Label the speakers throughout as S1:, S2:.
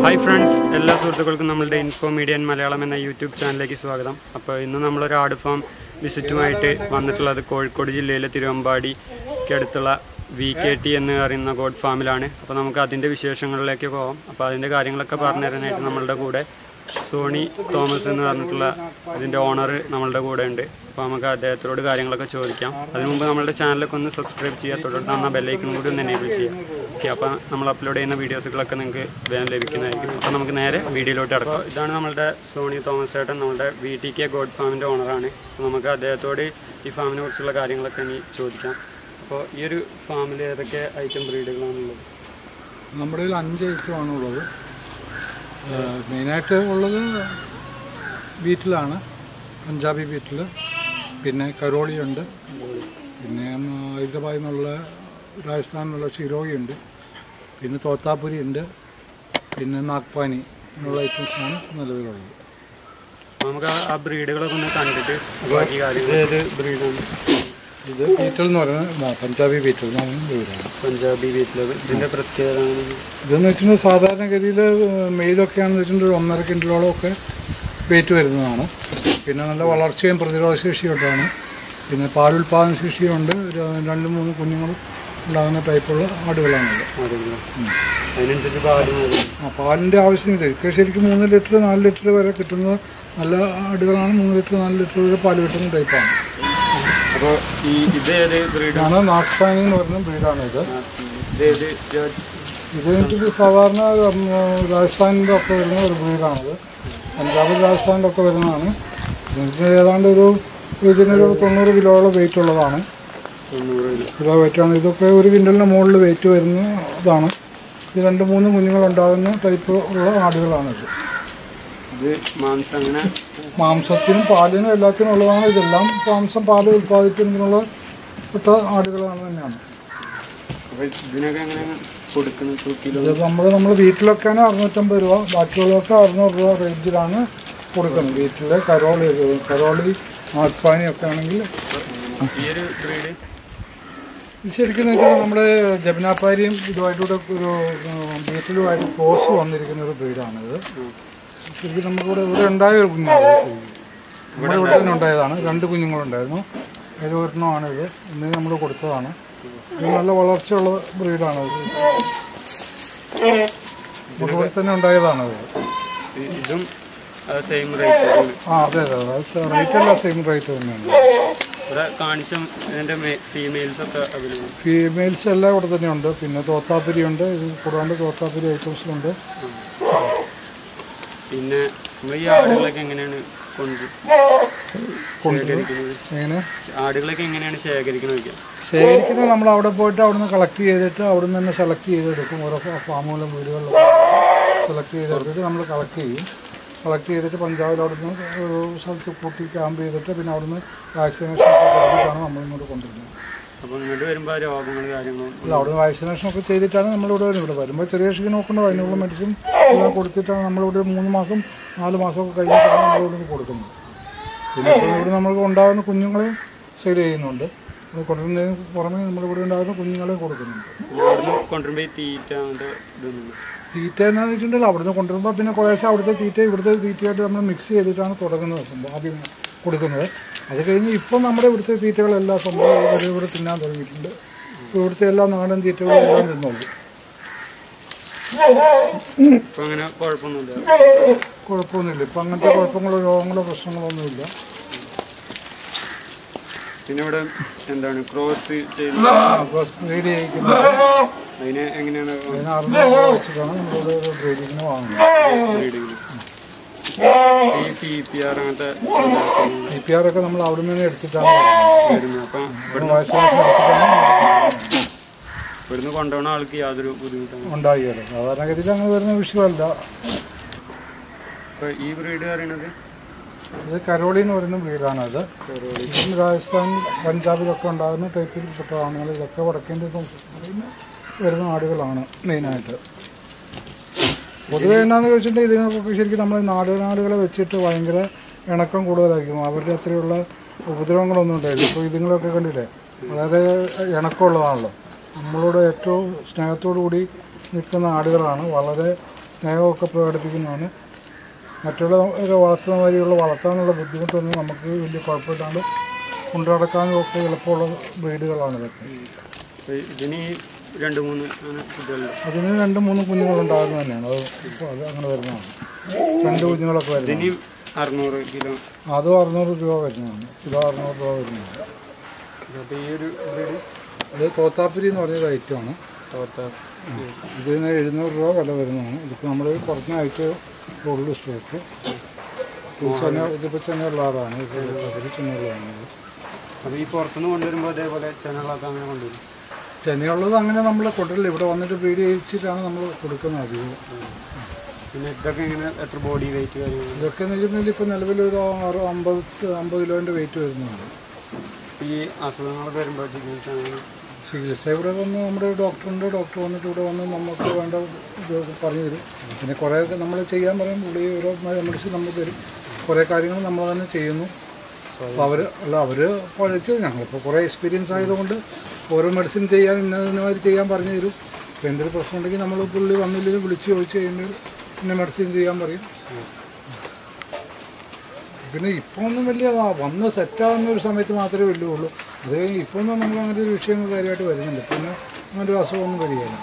S1: Hi friends എല്ലാ സുഹൃത്തുക്കൾക്കും നമ്മളുടെ ഇൻഫോ മീഡിയ ഇൻ മലയാളം എന്ന യൂട്യൂബ് ചാനലിലേക്ക് സ്വാഗതം അപ്പോൾ ഇന്ന് നമ്മളൊരു ആട് ഫാം വിസിറ്റുമായിട്ട് വന്നിട്ടുള്ളത് കോഴിക്കോട് ജില്ലയിലെ തിരുവമ്പാടിക്ക് അടുത്തുള്ള വി കെ ടി എന്ന് പറയുന്ന ഗോഡ് ഫാമിലാണ് അപ്പോൾ നമുക്ക് അതിൻ്റെ വിശേഷങ്ങളിലേക്ക് പോകാം അപ്പോൾ അതിൻ്റെ കാര്യങ്ങളൊക്കെ പറഞ്ഞു തരാനായിട്ട് നമ്മളുടെ കൂടെ സോണി തോമസ് എന്ന് പറഞ്ഞിട്ടുള്ള ഇതിൻ്റെ ഓണർ നമ്മളുടെ കൂടെ ഉണ്ട് അപ്പോൾ നമുക്ക് അദ്ദേഹത്തോട് കാര്യങ്ങളൊക്കെ ചോദിക്കാം അതിനു മുമ്പ് നമ്മളുടെ ചാനലൊക്കെ ഒന്ന് സബ്സ്ക്രൈബ് ചെയ്യുക തുടർന്ന് തന്ന ബെല്ലൈക്കനും കൂടി ഒന്ന് എനേബിൾ ചെയ്യാം ഓക്കെ അപ്പോൾ നമ്മൾ അപ്ലോഡ് ചെയ്യുന്ന വീഡിയോസുകളൊക്കെ നിങ്ങൾക്ക് വേഗം ലഭിക്കുന്നതായിരിക്കും അപ്പോൾ നമുക്ക് നേരെ വീഡിയോയിലോട്ട് ഇറക്കാം ഇതാണ് നമ്മളുടെ സോണി തോമസ് ചേട്ടൻ നമ്മുടെ വി ടി കെ ഗോഡ് ഫാമിൻ്റെ ഓണറാണ് അപ്പോൾ നമുക്ക് അദ്ദേഹത്തോട് ഈ ഫാമിനെ കുറിച്ചുള്ള കാര്യങ്ങളൊക്കെ ഇനി ചോദിക്കാം അപ്പോൾ ഈ ഒരു ഫാമിൽ ഏതൊക്കെ ഐറ്റം ബ്രീഡുകളാണുള്ളത്
S2: നമ്മുടെ കയ്യിൽ അഞ്ച് ഐറ്റമാണ് ഉള്ളത് മെയിനായിട്ട് ഉള്ളത് ബീറ്റിലാണ് പഞ്ചാബി ബീറ്റിൽ പിന്നെ കരോളിയുണ്ട് പിന്നെ ഉം, ഹൈദരാബാദിൽ നിന്നുള്ള രാജസ്ഥാനിലുള്ള ഷിരോഗിയുണ്ട് പിന്നെ തോത്താപുരി ഉണ്ട് പിന്നെ നാഗ്പാനി എന്നുള്ള ഐറ്റംസാണ് നിലവിലുള്ളത്
S1: അപ്പോൾ നമുക്ക് ആ- ആ ബ്രീഡുകളൊക്കെ ഒന്ന് കണ്ടിട്ട് ബാക്കി കാര്യങ്ങൾ ഏത് ബ്രീഡാണ്
S2: ഇത് ബീറ്റൽ എന്ന് പറയുന്നത് പഞ്ചാബി ബീറ്റൽ എന്ന് പറയുന്ന ബ്രീഡാണ്
S1: പഞ്ചാബി വീട്ടിലത് ഇതിൻ്റെ പ്രത്യേകത
S2: ഇതെന്ന് വെച്ചിട്ടുണ്ടെങ്കിൽ സാധാരണഗതിയിൽ മെയിലൊക്കെയാണെന്ന് വെച്ചിട്ടുണ്ടെങ്കിൽ ഒരു ഒന്നര കിൻഡിലോളം ഒക്കെ വെയിറ്റ് വരുന്നതാണ് പിന്നെ നല്ല വളർച്ചയും പ്രതിരോധ ശേഷിയും ഉണ്ടാണ് പിന്നെ പാലുൽപാദന ശേഷിയുണ്ട് ഒരു രണ്ട് മൂന്ന് കുഞ്ഞുങ്ങൾ ഉണ്ടാകുന്ന ടൈപ്പുള്ള ആടുകളാണത്
S1: ആടുകളോ അതിനനുസരിച്ച് പാലും വരും
S2: ആ പാലിൻ്റെ ആവശ്യം ഇത് ഇതൊക്കെ ശരിക്കും മൂന്ന് ലിറ്റർ നാല് ലിറ്റർ വരെ കിട്ടുന്ന നല്ല ആടുകളാണ് മൂന്ന് ലിറ്റർ നാല് ലിറ്റർ വരെ പാല് കിട്ടുന്ന ടൈപ്പാണ്
S1: അപ്പോൾ ഈ ഇത് ഏത് ബ്രീഡാണ്
S2: ഇതാണ് നാഗ്പാനി എന്ന് പറയുന്ന ബ്രീഡാണ് ഇത്
S1: ഇത് ഏത് ജാ-
S2: ഇത് വെച്ചിട്ട് സാധാരണ ഉം, രാജസ്ഥാനിൻ്റെ ഒക്കെ വരുന്ന ഒരു ബ്രീഡാണത് പഞ്ചാബ് രാജസ്ഥാനിലൊക്കെ വരുന്നതാണ് ഇതിന് ഏതാണ്ട് ഒരു ഇതിനൊരു തൊണ്ണൂറ് കിലോയോളം വെയിറ്റ് ഉള്ളതാണ്
S1: തൊണ്ണൂറ് കിലോ
S2: കിലോ വെയിറ്റാണ് ഇതൊക്കെ ഒരു കിൻഡലിന് മുകളിൽ വെയിറ്റ് വരുന്ന ഇതാണ് ഇത് രണ്ട് മൂന്ന് കുഞ്ഞുങ്ങളുണ്ടാകുന്ന ടൈപ്പ് ഉള്ള ആടുകളാണിത്
S1: ഇത് മാംസം അങ്ങനെ
S2: മാംസത്തിനും പാലിനും എല്ലാത്തിനും ഉള്ളതാണ് ഇതെല്ലാം മാംസം പാല് ഉൽപ്പാദിപ്പിക്കുന്നതിനുള്ള പെട്ട ആടുകളാണ് തന്നെയാണ്
S1: അപ്പോൾ ഇതിനൊക്കെ എങ്ങനെ കൊടുക്കണം ടു കിലോ
S2: ഇത് നമ്മൾ നമ്മൾ വീട്ടിലൊക്കെയാണ് അറുന്നൂറ്റമ്പത് രൂപ ബാക്കിയുള്ളതൊക്കെ അറുന്നൂറ് രൂപ റേഞ്ചിലാണ് കൊടുക്കുന്നത് വീട്ടിലെ കരോളി കരോളി മാസ്പാനി ഒക്കെ ആണെങ്കിൽ
S1: ഈ ഒരു ബ്രീഡ്
S2: ഇത് ശരിക്കും എന്ന് വെച്ചാൽ നമ്മുടെ ജബനാപ്പാരിയും ഇതുമായിട്ടൂടെ ഒരു വീട്ടിലുമായിട്ട് ക്രോസ് വന്നിരിക്കുന്ന ഒരു ബ്രീഡാണിത് ശരിക്കും നമുക്കിവിടെ ഇവിടെ ഉണ്ടായ ഒരു കുഞ്ഞാണ് ഇത്. നമ്മുടെ ഇവിടെ തന്നെ ഉണ്ടായതാണ് രണ്ട് കുഞ്ഞുങ്ങളുണ്ടായിരുന്നു അതിൽ ഒരെണ്ണമാണ് ഇത് ഇന്ന് നമ്മൾ കൊടുത്തതാണ് ഇത് നല്ല വളർച്ചയുള്ള ബ്രീഡാണ് ഇത് നമുക്ക് ഇവിടെ തന്നെ ഉണ്ടായതാണത്
S1: ഇതും സെയിം റേറ്റ്
S2: ആ അതെ അതെ അതെ റേറ്റ് എല്ലാം സെയിം റേറ്റ് തന്നെയാണ്
S1: ഇവിടെ കാണിച്ച ഇതിൻ്റെ ഫീമെയിൽസ് ഒക്കെ അവൈലബിൾ
S2: ഫീമെയിൽസ് എല്ലാം ഇവിടെ തന്നെയുണ്ട് പിന്നെ തോത്താപ്പുരി ഉണ്ട് ഇത് കൂടാണ്ട് തോത്താപ്പുരി ഐറ്റംസും ഉണ്ട്
S1: പിന്നെ നമ്മൾ ഈ ആടുകളൊക്കെ എങ്ങനെയാണ് കൊണ്ട് ശേഖരിക്കുന്നത്
S2: ഇങ്ങനെ
S1: ആടുകളൊക്കെ എങ്ങനെയാണ് ശേഖരിക്കുന്നത് നോക്കിയാൽ
S2: ശേഖരിക്കുന്നത് നമ്മൾ അവിടെ പോയിട്ട് അവിടുന്ന് കളക്ട് ചെയ്തിട്ട് അവിടുന്ന് തന്നെ സെലക്ട് ചെയ്തെടുക്കും ഓരോ ഫാമുകളും വീടുകളിലൊക്കെ സെലക്ട് ചെയ്തെടുത്തിട്ട് നമ്മൾ കളക്ട് ചെയ്യും കളക്ട് ചെയ്തിട്ട് പഞ്ചാബിൽ അവിടുന്ന് ഒരു സ്ഥലത്ത് കൂട്ടി ക്യാമ്പ് ചെയ്തിട്ട് പിന്നെ അവിടുന്ന് വാക്സിനേഷൻ ഒക്കെ ചെയ്തിട്ടാണ് നമ്മൾ ഇങ്ങോട്ട് കൊണ്ടുവരുന്നത്
S1: അപ്പോൾ ഇങ്ങോട്ട് വരുമ്പോൾ രോഗങ്ങൾ കാര്യങ്ങളും
S2: അല്ല അവിടെ വാക്സിനേഷൻ ഒക്കെ ചെയ്തിട്ടാണ് നമ്മളിവിടെ വരുന്നത് ഇവിടെ വരുമ്പോൾ ചെറിയ ക്ഷീണം നോക്കേണ്ടത് അതിനുള്ള മെഡിസിൻ എല്ലാം കൊടുത്തിട്ടാണ് നമ്മളിവിടെ മൂന്ന് മാസം നാല് മാസമൊക്കെ കഴിഞ്ഞിട്ടാണ് നമ്മളിവിടെ കൊടുക്കുന്നത് പിന്നെ ഇപ്പോൾ ഇവിടെ നമ്മൾക്ക് ഉണ്ടാകുന്ന കുഞ്ഞുങ്ങളെയും സെയിൽ ചെയ്യുന്നുണ്ട് ഇത് കൊണ്ടുവരുന്നതിന് പുറമെ നമ്മളിവിടെ ഉണ്ടാകുന്ന കുഞ്ഞുങ്ങളെയും കൊടുക്കുന്നുണ്ട്
S1: പിന്നെ അവിടുന്ന് കൊണ്ടുവരുമ്പോൾ ഈ തീറ്റ അങ്ങനത്തെ ഇതൊന്നും
S2: തീറ്റ എന്നാന്ന് വെച്ചിട്ടുണ്ടെങ്കിൽ അവിടുന്ന് കൊണ്ടുവരുമ്പോൾ പിന്നെ കുറേശ്ശെ അവിടുത്തെ തീറ്റ ഇവിടുത്തെ തീറ്റയായിട്ട് നമ്മൾ മിക്സ് ചെയ്തിട്ടാണ് തുടങ്ങുന്നത് സംഭവം ആദ്യം കൊടുക്കുന്നത് അത് കഴിഞ്ഞ് ഇപ്പം നമ്മുടെ ഇവിടുത്തെ തീറ്റകളെല്ലാം സംഭവം ഇവിടെ ഇവിടെ തിന്നാൻ തുടങ്ങിയിട്ടുണ്ട് ഇപ്പോൾ ഇവിടുത്തെ എല്ലാ നാടൻ തീറ്റകളും എല്ലാം തിന്നോളൂ
S1: ഇപ്പോൾ അങ്ങനെ കുഴപ്പമൊന്നുമില്ല
S2: കുഴപ്പമൊന്നുമില്ല ഇപ്പം അങ്ങനത്തെ കുഴപ്പങ്ങളോ രോഗങ്ങളോ പ്രശ്നങ്ങളോ ഒന്നുമില്ല
S1: പിന്നെ ഇവിടെ എന്താണ് ക്രോസ് ചെയ്ത്
S2: ബ്രീഡ് ചെയ്യിക്കുന്നത്
S1: അതിന് എങ്ങനെയാണ്
S2: അതിന് അറുന്നൂറ് രൂപ വെച്ചിട്ടാണ് നമ്മളിവിടെ ഒരു ബ്രീഡിങ്ങിന് വാങ്ങുന്നത്
S1: ബ്രീഡിങ് ഈ പി പി ആർ അങ്ങനത്തെ
S2: ഐ പി ആർ ഒക്കെ നമ്മൾ അവിടെ നിന്ന് എടുത്തിട്ടാണ് വാങ്ങുന്നത്.
S1: വരുന്നത് അപ്പം
S2: ഇവിടുന്ന് വാക്സിനേഷൻ എടുത്തിട്ടാണ്
S1: ഇവിടുന്ന് കൊണ്ടുപോകുന്ന ആൾക്ക് യാതൊരു ബുദ്ധിമുട്ടാണ്
S2: ഉണ്ടാകിയത് സാധാരണഗതിയിൽ അങ്ങനെ വരുന്ന വിഷയമല്ല
S1: അപ്പോൾ ഈ ബ്രീഡ് പറയുന്നത്
S2: ഇത് കരോളി എന്ന് പറയുന്ന ബ്രീഡാണത് ഇതും രാജസ്ഥാൻ പഞ്ചാബിലൊക്കെ ഉണ്ടാകുന്ന ടൈപ്പിൽ പെട്ടതാണ് ഇതൊക്കെ വടക്കേന്ത്യ സംസ്ഥാനങ്ങളിൽ നിന്ന് വരുന്ന ആടുകളാണ് മെയിനായിട്ട് പൊതുവെ എന്നാന്ന് ചോദിച്ചിട്ടുണ്ടെങ്കിൽ ഇതിനൊക്കെ ശരിക്കും നമ്മൾ നാടുനാടുകളെ വെച്ചിട്ട് ഭയങ്കര ഇണക്കം കൂടുതലായിരിക്കും അവരുടെ അത്രയുള്ള ഉപദ്രവങ്ങളൊന്നും ഉണ്ടായില്ല ഇപ്പോൾ ഇതുങ്ങളൊക്കെ കണ്ടില്ലേ വളരെ ഇണക്കമുള്ളതാണല്ലോ നമ്മളോട് ഏറ്റവും സ്നേഹത്തോടു കൂടി നിൽക്കുന്ന ആടുകളാണ് വളരെ സ്നേഹമൊക്കെ പ്രകടിപ്പിക്കുന്നതാണ് മറ്റുള്ള ഒരു വളർത്തുന്ന മാതിരിയുള്ള വളർത്താനുള്ള ബുദ്ധിമുട്ടൊന്നും നമുക്ക് വലിയ കുഴപ്പമില്ലാണ്ട് കൊണ്ടു നടക്കാനും ഒക്കെ എളുപ്പമുള്ള ബ്രീഡുകളാണ് ഇതൊക്കെ
S1: അപ്പോൾ ഇതിന് ഈ രണ്ട് മൂന്ന് അങ്ങനെ കുട്ടികളുണ്ട്
S2: അതിന് രണ്ട് മൂന്ന് കുഞ്ഞുങ്ങളുണ്ടാകുന്നത് തന്നെയാണ് അത് ഇപ്പോൾ അത് അങ്ങനെ വരുന്നതാണ് രണ്ട് കുഞ്ഞുങ്ങളൊക്കെ വരുന്നത്
S1: ഇതിന് അറുന്നൂറ് കിലോ
S2: അതും അറുന്നൂറ് രൂപ വരുന്നതാണ് കിലോ അറുന്നൂറ് രൂപ വരുന്നതാണ്
S1: അപ്പോൾ ഈ ഒരു ബ്രീഡ്
S2: അത് തോത്താപ്പുരി എന്ന് പറഞ്ഞൊരു ഐറ്റമാണ്
S1: തോത്ത
S2: ഇതിന് എഴുന്നൂറ് രൂപ വില വരുന്നതാണ് ഇതിപ്പോൾ നമ്മൾ കുറഞ്ഞ ആയിട്ട് ഉള്ളു സ്റ്റോക്ക് ഇത് ചെന്ന ഇതിപ്പോൾ ചെന്നൈയുള്ള ആളാണ് ഇത് തോത്താപ്പുരി ചെന്നൈയുള്ളതാണ്
S1: അപ്പോൾ ഈ പുറത്തുനിന്ന് കൊണ്ടുവരുമ്പോൾ അതേപോലെ ചെനകളൊക്കെ അങ്ങനെ കൊണ്ടുവരും
S2: ചെന്നൈയുള്ളത് അങ്ങനെ നമ്മൾ കൊണ്ടില്ല ഇവിടെ വന്നിട്ട് ബ്രീഡ് ചെയ്യിച്ചിട്ടാണ് നമ്മൾ കൊടുക്കുന്നത് അധികം
S1: പിന്നെ ഇതൊക്കെ ഇങ്ങനെ എത്ര ബോഡി വെയിറ്റ് കാര്യങ്ങൾ
S2: ഇതൊക്കെ എന്ന് വെച്ചിട്ടുണ്ടെങ്കിൽ ഇപ്പോൾ നിലവിൽ ഒരു ആറ് അമ്പത് അമ്പത് കിലോൻ്റെ വെയിറ്റ് വരുന്നുണ്ട്
S1: ഈ അസുഖങ്ങളൊക്കെ വരുമ്പോൾ ചികിത്സ അങ്ങനെ
S2: ചികിത്സ ഇവിടെ വന്ന് നമ്മുടെ ഡോക്ടറുണ്ട് ഡോക്ടർ വന്നിട്ട് ഇവിടെ വന്ന് നമുക്ക് വേണ്ട ഇത് പറഞ്ഞു തരും പിന്നെ കുറേയൊക്കെ നമ്മൾ ചെയ്യാൻ പറയും പുള്ളി ഓരോ മെഡിസിൻ നമ്മൾ തരും കുറേ കാര്യങ്ങൾ നമ്മൾ തന്നെ ചെയ്യുന്നു അപ്പോൾ അവർ അല്ല അവർ പഠിച്ച് ഞങ്ങളിപ്പോൾ കുറേ എക്സ്പീരിയൻസ് ആയതുകൊണ്ട് ഓരോ മെഡിസിൻ ചെയ്യാൻ ഇന്ന ഇന്നമാതിരി ചെയ്യാൻ പറഞ്ഞു തരും അപ്പോൾ എന്തൊരു പ്രശ്നം ഉണ്ടെങ്കിൽ നമ്മൾ പുള്ളി വന്നില്ലെങ്കിൽ വിളിച്ച് ചോദിച്ച് കഴിയുമ്പോൾ ഇന്ന മെഡിസിൻ ചെയ്യാൻ പറയും പിന്നെ ഇപ്പോൾ ഒന്നും വലിയ ആ വന്ന് സെറ്റാകുന്ന ഒരു സമയത്ത് മാത്രമേ വലിയ ഉള്ളൂ അത് കഴിഞ്ഞ് ഇപ്പോൾ ഒന്നും നമുക്ക് അങ്ങനത്തെ ഒരു വിഷയങ്ങൾ കാര്യമായിട്ട് വരുന്നുണ്ട് പിന്നെ അങ്ങനത്തെ ഒരു അസുഖമൊന്നും വരികയില്ല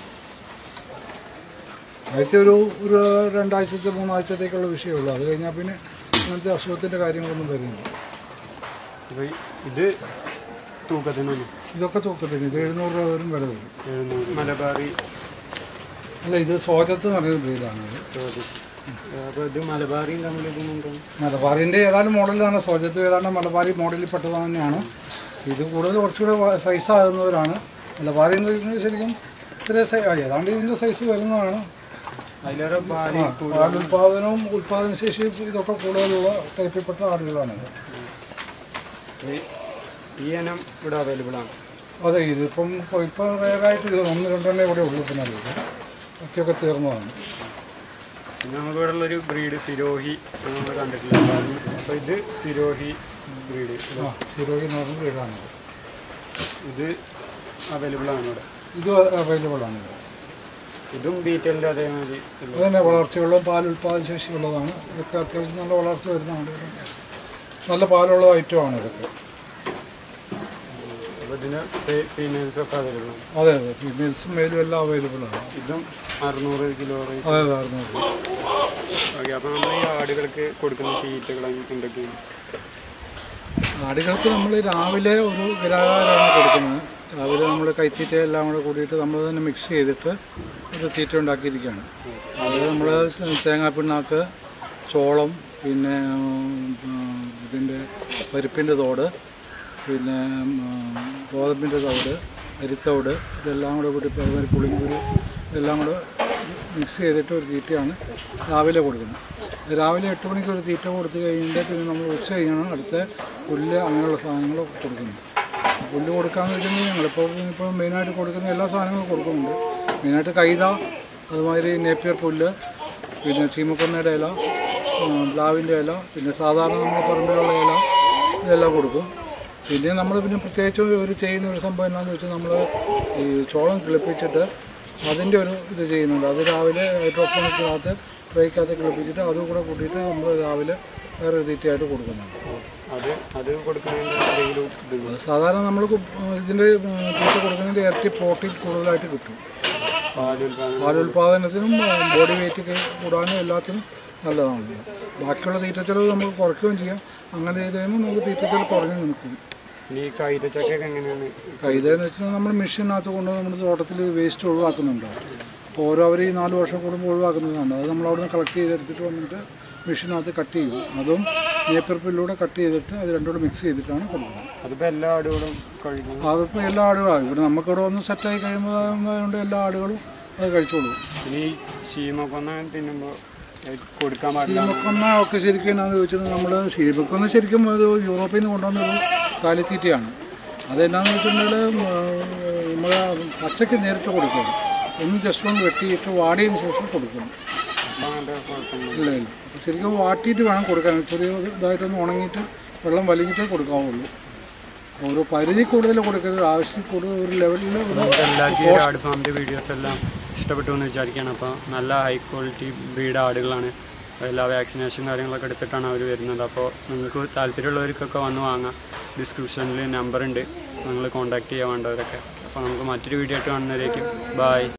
S2: ആഴ്ച ഒരു ഒരു രണ്ടാഴ്ചത്തെ മൂന്നാഴ്ചത്തേക്കുള്ള വിഷയമുള്ളൂ അത് കഴിഞ്ഞാൽ പിന്നെ അങ്ങനത്തെ അസുഖത്തിൻ്റെ കാര്യങ്ങളൊന്നും വരുന്നില്ല
S1: അപ്പോൾ ഇത് തൂക്കത്തിനല്ലേ
S2: ഇതൊക്കെ തൂക്കത്തിന് ഇത് എഴുന്നൂറ് രൂപ വരും വില വരും
S1: എഴുന്നൂറ് മലബാറി
S2: അല്ല ഇത് സോജത്ത് എന്ന് പറയുന്ന ബ്രീഡാണിത്
S1: ചോദ്യം അപ്പോൾ ഇത് മലബാറിയും തമ്മിൽ ഇതിനെന്താണ്
S2: മലബാറിൻ്റെ ഏതാണ്ട് മോഡലാണ് സോജത്ത് ഏതാണ്ട് മലബാറി മോഡലിൽ പെട്ടത് തന്നെയാണ് ഇത് കൂടുതൽ കുറച്ചുകൂടെ സൈസ് ആകുന്നവരാണ് മലബാറി എന്ന് പറയുന്നത് ശരിക്കും ഇത്ര സൈ ആ, ഏതാണ്ട് ഇതിൻ്റെ സൈസ് വരുന്നതാണ്
S1: അതിലേറെ പാല്
S2: പാൽ ഉൽപാദനവും ഉൽപാദന ശേഷിയും ഇതൊക്കെ കൂടുതലുള്ള ടൈപ്പിൽപ്പെട്ട ആടുകളാണിത്
S1: ഈ- ഈ ഇനം ഇവിടെ അവൈലബിൾ ആണ്
S2: അതെ ഇതിപ്പം ഇപ്പം റേറായിട്ട് ഒന്ന് രണ്ടെണ്ണേ ഇവിടെ ഉള്ളൂ പിന്നെ അത് ബാക്കിയൊക്കെ തീർന്നതാണ്
S1: പിന്നെ നമുക്ക് ഇവിടെ ഉള്ളൊരു ബ്രീഡ് സിരോഹി നമ്മൾ കണ്ടിട്ടില്ല അപ്പോൾ ഇത് സിരോഹി ബ്രീഡ്
S2: ആ ശിരോഗി എന്ന് പറഞ്ഞ ബ്രീഡാണിത്
S1: ഇത് അവൈലബിൾ ആണ് ഇവിടെ
S2: ഇത് അവൈലബിൾ ആണ് ഇത്
S1: ഇതും ഡീറ്റെയിൽഡ് അതേമാതിരി
S2: അത് തന്നെ വളർച്ചയുള്ള പാൽ ഉൽപാദന ശേഷിയുള്ളതാണ് ഇതൊക്കെ അത്യാവശ്യം നല്ല വളർച്ച വരുന്ന ആടുകളാണ് നല്ല പാലുള്ള ഐറ്റമാണ് ഇതൊക്കെ
S1: അപ്പോൾ ഇതിന് ഫീമെയിൽസ് ഒക്കെ അവൈലബിൾ ആണ്
S2: അതെ അതെ ഫീമെയിൽസും മെയിലും എല്ലാം അവൈലബിൾ ആണ്
S1: ഇതും അറുന്നൂറ് കിലോ റേറ്റ്
S2: അതെ അതെ അറുന്നൂറ് രൂപ.
S1: ഓക്കെ അപ്പോൾ നമ്മൾ ഈ ആടുകൾക്ക് കൊടുക്കുന്ന തീറ്റകൾ എന്തൊക്കെയാണ്
S2: ആടുകൾക്ക് നമ്മൾ രാവിലെ ഒരു ഗ്രാഹാരമാണ് കൊടുക്കുന്നത് രാവിലെ നമ്മൾ കൈത്തീറ്റ എല്ലാം കൂടെ കൂടിയിട്ട് നമ്മൾ തന്നെ മിക്സ് ചെയ്തിട്ട് ഒരു തീറ്റ ഉണ്ടാക്കിയിരിക്കുകയാണ് അത് നമ്മൾ തേങ്ങാപ്പിണ്ണാക്ക് ചോളം പിന്നെ ഉം, ഇതിൻ്റെ പരിപ്പിൻ്റെ തോട് പിന്നെ ഉം, ഗോതമ്പിൻ്റെ തോട് അരിത്തോട് ഇതെല്ലാം കൂടെ കൂടി അതുമാതിരി പുളിങ്കുരു ഇതെല്ലാം കൂടെ മിക്സ് ചെയ്തിട്ട് ഒരു തീറ്റയാണ് രാവിലെ കൊടുക്കുന്നത് രാവിലെ എട്ട് മണിക്ക് ഒരു തീറ്റ കൊടുത്തു കഴിഞ്ഞിട്ട് പിന്നെ നമ്മൾ ഉച്ച കഴിഞ്ഞാണ് അടുത്ത പുല്ല് അങ്ങനെയുള്ള സാധനങ്ങൾ കൊടുക്കുന്നത് പുല്ല് കൊടുക്കാമെന്ന് വെച്ചിട്ടുണ്ടെങ്കിൽ ഞങ്ങളിപ്പോൾ ഇപ്പോൾ മെയിനായിട്ട് കൊടുക്കുന്ന എല്ലാ സാധനങ്ങളും കൊടുക്കുന്നുണ്ട് മെയിനായിട്ട് കൈത അതുമാതിരി നേപ്പിയർ പുല്ല് പിന്നെ ചീമക്കൊന്നയുടെ ഇല ഉം, പ്ലാവിൻ്റെ ഇല പിന്നെ സാധാരണ നമ്മൾ പറമ്പിലുള്ള ഇല ഇതെല്ലാം കൊടുക്കും പിന്നെ നമ്മൾ പിന്നെ പ്രത്യേകിച്ച് ഒരു ചെയ്യുന്ന ഒരു സംഭവം എന്താണെന്ന് വെച്ചാൽ നമ്മൾ ഈ ചോളം കിളിപ്പിച്ചിട്ട് അതിൻ്റെ ഒരു ഇത് ചെയ്യുന്നുണ്ട് അത് രാവിലെ ഹൈഡ്രോഫോണിക്കകത്ത് ട്രേക്കകത്ത് കിളിപ്പിച്ചിട്ട് അതും കൂടെ കൂട്ടിയിട്ട് നമ്മൾ രാവിലെ വേറെ ഒരു തീറ്റയായിട്ട് കൊടുക്കുന്നുണ്ട്
S1: അത് അത് കൊടുക്കുന്നതിൻ്റെ എന്തെങ്കിലും ഇത്
S2: അത് സാധാരണ നമ്മൾ ഇതിൻ്റെ ഉം, തീറ്റ കൊടുക്കുന്നതിൻ്റെ ഇരട്ടി പ്രോട്ടീൻ കൂടുതലായിട്ട് കിട്ടും
S1: പാലുൽപാദനം
S2: പാലുൽപാദനത്തിനും ബോഡി വെയിറ്റ് കൂടാനും എല്ലാത്തിനും നല്ലതാണ് ബാക്കിയുള്ള തീറ്റച്ചെലവ് നമുക്ക് കുറയ്ക്കുകയും ചെയ്യാം അങ്ങനെ ചെയ്ത് കഴിയുമ്പോൾ നമുക്ക് തീറ്റച്ചെലവ് കുറഞ്ഞു നിൽക്കും
S1: ഇനി ഈ കൈതച്ചക്കയൊക്കെ എങ്ങനെയാണ്
S2: കൈതെന്ന് വെച്ചാൽ നമ്മൾ മെഷീനകത്ത് കൊണ്ട് നമ്മുടെ തോട്ടത്തിൽ വേസ്റ്റ് ഒഴിവാക്കുന്നുണ്ട് അപ്പോൾ ഓരോ അവർ ഈ നാല് വർഷം കൂടുമ്പോൾ ഒഴിവാക്കുന്നതാണ് അത് നമ്മൾ അവിടുന്ന് കളക്ട് ചെയ്തെടുത്തിട്ട് വന്നിട്ട് മെഷീനകത്ത് കട്ട് ചെയ്യും അതും നേപ്പർ പില്ലൂടെ കട്ട് ചെയ്തിട്ട് അത് രണ്ടും കൂടെ മിക്സ് ചെയ്തിട്ടാണ് കൊടുക്കുന്നത്
S1: അതിപ്പോൾ എല്ലാ ആടുകളും കഴിക്കുന്നു
S2: അതിപ്പോൾ എല്ലാ ആടുകളും ഇവിടെ നമുക്കിവിടെ ഒന്ന് സെറ്റായി കഴിയുമ്പോൾ അതുകൊണ്ട് എല്ലാ ആടുകളും അത് കഴിച്ചോളൂ
S1: ഇനി ഈ ശീമക്കൊന്ന തിന്നുമ്പോൾ കൊടുക്കാൻ പാടില്ല
S2: ഷീമക്കൊന്ന ഒക്കെ ശരിക്കും എന്നാന്ന് ചോദിച്ചിട്ടുണ്ടെങ്കിൽ നമ്മൾ ഷീമക്കൊന്ന ശരിക്കും അത് യൂറോപ്പിൽ നിന്ന് കൊണ്ടുവന്നൊരു കാലിത്തീറ്റയാണ് അതെന്നാന്ന് വെച്ചിട്ടുണ്ടെങ്കിൽ നമ്മൾ പച്ചയ്ക്ക് നേരിട്ട് കൊടുക്കും ഒന്ന് ജസ്റ്റ് ഒന്ന് വെട്ടിയിട്ട് വാടിയതിന് ശേഷം കൊടുക്കണം
S1: അപ്പം അങ്ങനത്തെ കുഴപ്പമൊന്നും
S2: ഇല്ല ഇല്ല ശരിക്കും വാട്ടിയിട്ട് വേണം കൊടുക്കാൻ ചെറിയ ഇതായിട്ടൊന്ന് ഉണങ്ങിയിട്ട് വെള്ളം വലിഞ്ഞിട്ടേ കൊടുക്കാവുള്ളൂ ഒരു പരിധി കൂടുതൽ കൊടുക്കരുത് ആവശ്യത്തിൽ കൂടുതൽ ഒരു ലെവലിൽ ഒരു
S1: നമുക്ക് എല്ലാവർക്കും ഈ ഒരു ആട് ഫാമിൻ്റെ വീഡിയോസ് എല്ലാം ഇഷ്ടപ്പെട്ടു എന്ന് വിചാരിക്കുകയാണ് അപ്പോൾ നല്ല ഹൈ ക്വാളിറ്റി ബ്രീഡ് ആടുകളാണ് എല്ലാ വാക്സിനേഷൻ കാര്യങ്ങളൊക്കെ എടുത്തിട്ടാണ് അവർ വരുന്നത് അപ്പോൾ നിങ്ങൾക്ക് താല്പര്യമുള്ളവർക്കൊക്കെ വന്ന് വാങ്ങാം ഡിസ്ക്രിപ്ഷനിൽ നമ്പർ ഉണ്ട് നിങ്ങൾ കോൺടാക്ട് ചെയ്യാൻ വേണ്ടവരൊക്കെ അപ്പോൾ നമുക്ക് മറ്റൊരു വീഡിയോ ആയിട്ട് കാണുന്നവരേക്കും ബായ്